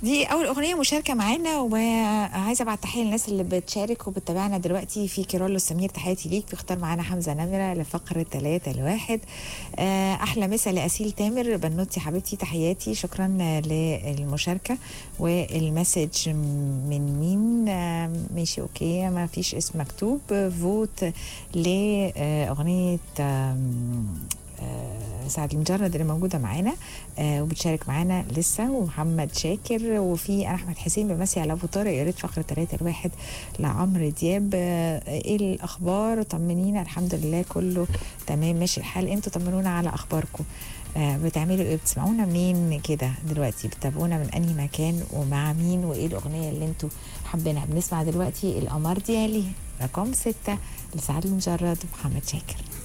دي اول اغنيه مشاركه معانا وعايزه ابعت تحيه للناس اللي بتشارك وبتتابعنا دلوقتي في كيرولو سمير تحياتي ليك بيختار معانا حمزه نمره لفقره 3 لواحد آه، احلى مسا لاسيل تامر بنوتي حبيبتي تحياتي شكرا للمشاركه والمسج من مين آه، ماشي اوكي ما فيش اسم مكتوب فوت لاغنيه آم، آه، سعد المجرد اللي موجوده معانا آه، وبتشارك معانا لسه ومحمد شاكر وفي انا احمد حسين بمسي على ابو طارق يا ريت فقره 3 الواحد لعمرو دياب آه، ايه الاخبار طمنينا الحمد لله كله تمام ماشي الحال انتوا طمنونا على اخباركم آه، بتعملوا ايه بتسمعونا منين كده دلوقتي بتتابعونا من انهي مكان ومع مين وايه الاغنيه اللي انتوا حابينها بنسمع دلوقتي القمر ديالي رقم ستة لسعد المجرد ومحمد شاكر